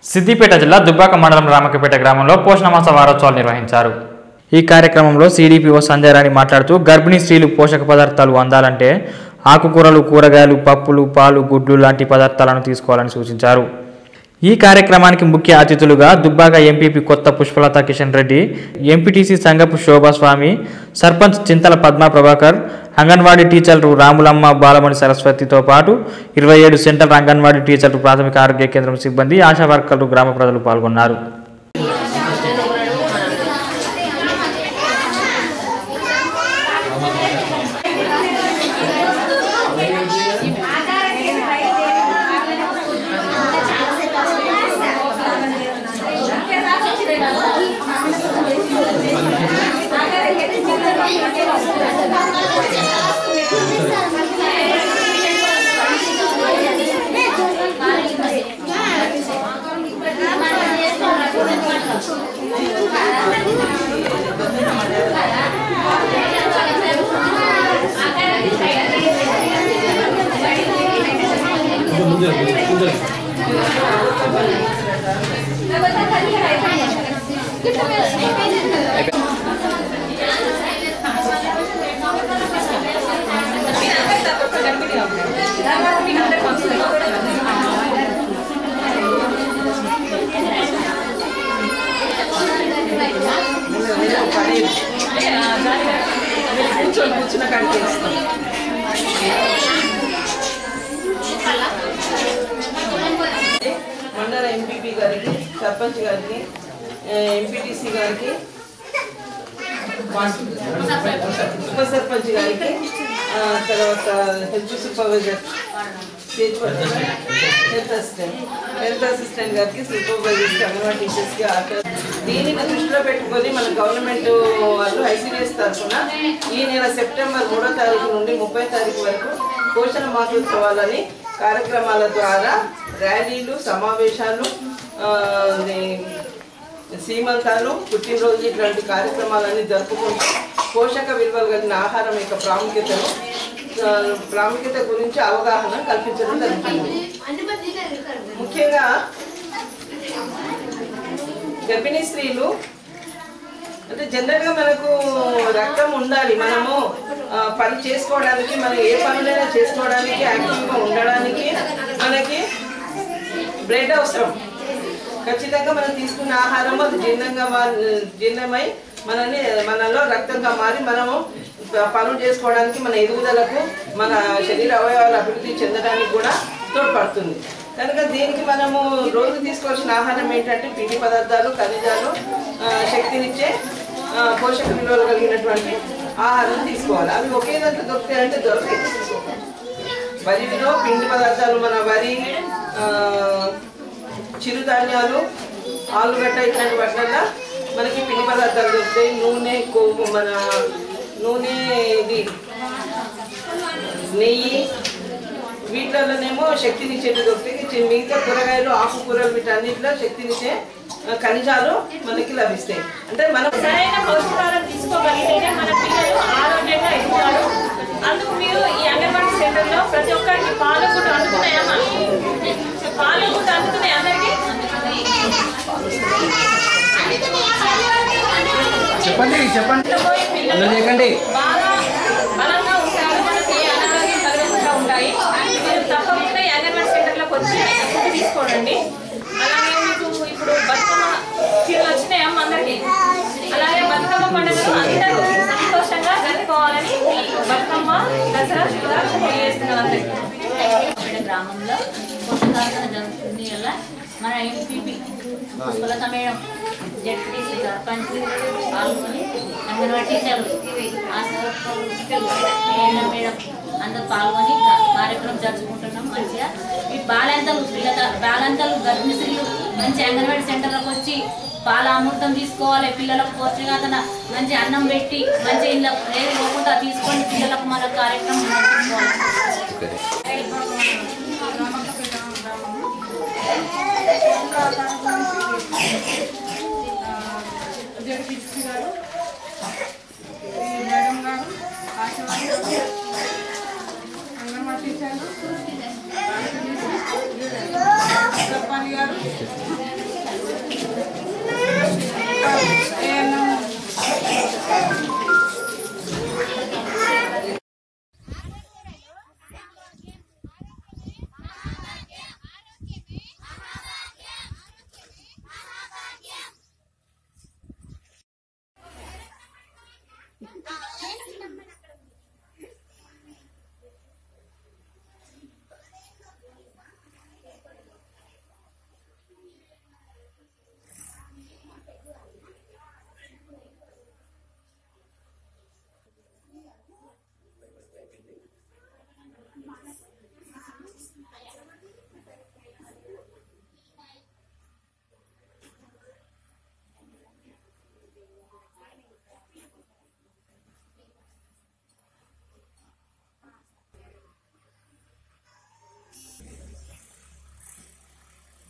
సిద్దిపేట జిల్లా దుబ్బాక మండలం రామకపేట గ్రామంలో పోషణమాస వారోత్సవాలు నిర్వహించారు ఈ కార్యక్రమంలో సిడిపిఓ సంజయ్ రాణి మాట్లాడుతూ గర్భిణీ స్త్రీలు పోషక పదార్థాలు అందాలంటే ఆకుకూరలు కూరగాయలు పప్పులు పాలు గుడ్లు లాంటి పదార్థాలను తీసుకోవాలని సూచించారు ఈ కార్యక్రమానికి ముఖ్య అతిథులుగా దుబ్బాక ఎంపీపీ కొత్త పుష్పలత కిషన్ రెడ్డి ఎంపీటీసీ సంగపు శోభాస్వామి సర్పంచ్ చింతల పద్మా ప్రభాకర్ అంగన్వాడీ టీచర్లు రాములమ్మ బాలమణి సరస్వతితో పాటు ఇరవై ఏడు సెంట్రల్ అంగన్వాడీ టీచర్లు ప్రాథమిక ఆరోగ్య కేంద్రం సిబ్బంది ఆశా వర్కర్లు గ్రామ ప్రజలు పాల్గొన్నారు కూర్చొని కూర్చున్న కాడికి వేస్తాం మండల ఎంపీపీ గారికి సర్పంచ్ గారికి ఎంపీటీసీ గారికి ఉప సర్పంచ్ గారికి ఆ, తర్వాత health supervisor health assistant health assistant గారికి సూపర్వైజర్స్ అంగన్వాడీ టీచర్స్కి ఆటో దీనిని దృష్టిలో పెట్టుకొని మన గవర్నమెంట్ వాళ్ళు ఐసీడీఎస్ తరఫున ఈ నెల సెప్టెంబర్ మూడో తారీఖు నుండి ముప్పై తారీఖు వరకు పోషణ మాసోత్సవాలని కార్యక్రమాల ద్వారా ర్యాలీలు సమావేశాలు ఆ, ది- సీమంతాలు పుట్టినరోజు ఇట్లాంటి కార్యక్రమాలన్నీ జరుపుకుంటూ పోషక విలువలు కలిగిన ఆహారం యొక్క ప్రాముఖ్యతను ఆ, ప్రాముఖ్యత గురించి అవగాహన కల్పించడం జరుగుతుంది ముఖ్యంగా గర్భిణీ స్త్రీలు అంటే జనరల్గా మనకు రక్తం ఉండాలి మనము ఆ, పని చేసుకోవడానికి మనం ఏ పనులైనా చేసుకోవడానికి యాక్టివ్గా ఉండడానికి మనకి బ్లడ్ అవసరం ఖచ్చితంగా మనం తీసుకున్న ఆహారం అది జీర్ణంగా మా- జీర్ణమై మనని మనలో రక్తంగా మారి మనము ప- పనులు చేసుకోవడానికి మన ఎదుగుదలకు మన శరీర అవయవాల అభివృద్ధి చెందడానికి కూడా తోడ్పడుతుంది కనుక దీనికి మనము రోజు తీసుకోవాల్సిన ఆహారం ఏంటంటే పిండి పదార్థాలు ఖనిజాలు ఆ, శక్తినిచ్చే ఆ, పోషక విలువలు కలిగినటువంటి ఆహారం తీసుకోవాలి అవి ఒకే దాంట్లో దొరుకుతాయంటే దొరకాయి వరిలో పిండి పదార్థాలు మన వరి ఆ, చిరుధాన్యాలు ఆలుగడ్డ ఇట్లాంటి వాటివల్ల మనకి పిండి పదార్థాలు దొరుకుతాయి నూనె కొవ్వు మన నూనె ఇది నెయ్యి వీటిలోనేమో శక్తినిచ్చేవి దొరుకుతాయి చి- మిగతా కూరగాయలు ఆకుకూరలు వీటన్నిటిలో శక్తినిచ్చే ఆ, ఖనిజాలు మనకి లభిస్తాయి అంటే మనం సరైన పౌష్టికాహారం తీసుకోగలిగితేనే మన పిల్లలు ఆరోగ్యంగా ఎదుగుతారు అందుకు మీరు ఈ అంగన్వాడీ సెంటర్లో ప్రతి ఒక్కరికి పాలు కూడా అందుతున్నాయమ్మా పాలు కూడా అందుతున్నాయి అందరికి చెప్పండి చెప్పండి అలా చేయకండి బాగా బలంగా ఉంటారు మనకి ఏ అనారోగ్యం కలగకుండా ఉంటాయి మీరు తప్పకుండా ఈ అంగన్వాడీ సెంటర్లోకి వచ్చి ఫుడ్ తీసుకోండి అలాగే మీకు ఇప్పుడు బతుకమ్మ చీరలు వచ్చినాయమ్మ అందరికి అలాగే బతుకమ్మ పండుగలు అందరూ సంతోషంగా జరుపుకోవాలని బతుకమ్మ దసరా కూడా తెలియజేస్తున్నాం అందరికి ఇక్కడ గ్రామంలో పోషకాహారం జరుగుతుంది వల్ల మన MPP Pushpalatha madam ZPC sarpanch పాల్గొని అంగన్వాడీ టీచర్లు ఆశా వర్కర్లు, ఏఎన్ఎం మేడం అందరూ పాల్గొని కా- కార్యక్రమం జరుపుకుంటున్నాం మంచిగా ఈ బాలంతలు పిల్లల బాలంతలు గర్భిణీ స్త్రీలు మంచి అంగన్వాడీ సెంటర్లకు వచ్చి పాల అమృతం తీసుకోవాలి పిల్లలకు పౌష్టికాతన మంచి అన్నం పెట్టి మంచి ఇళ్ళ ఏది పోకుండా తీసుకొని పిల్లలకు మన కార్యక్రమం నడిపించుకోవాలి జగదీష్ గారు ఈ మేడం గారు ఆశవాణి అంగన్వాడీ టీచర్లు సర్పంచ్ గారు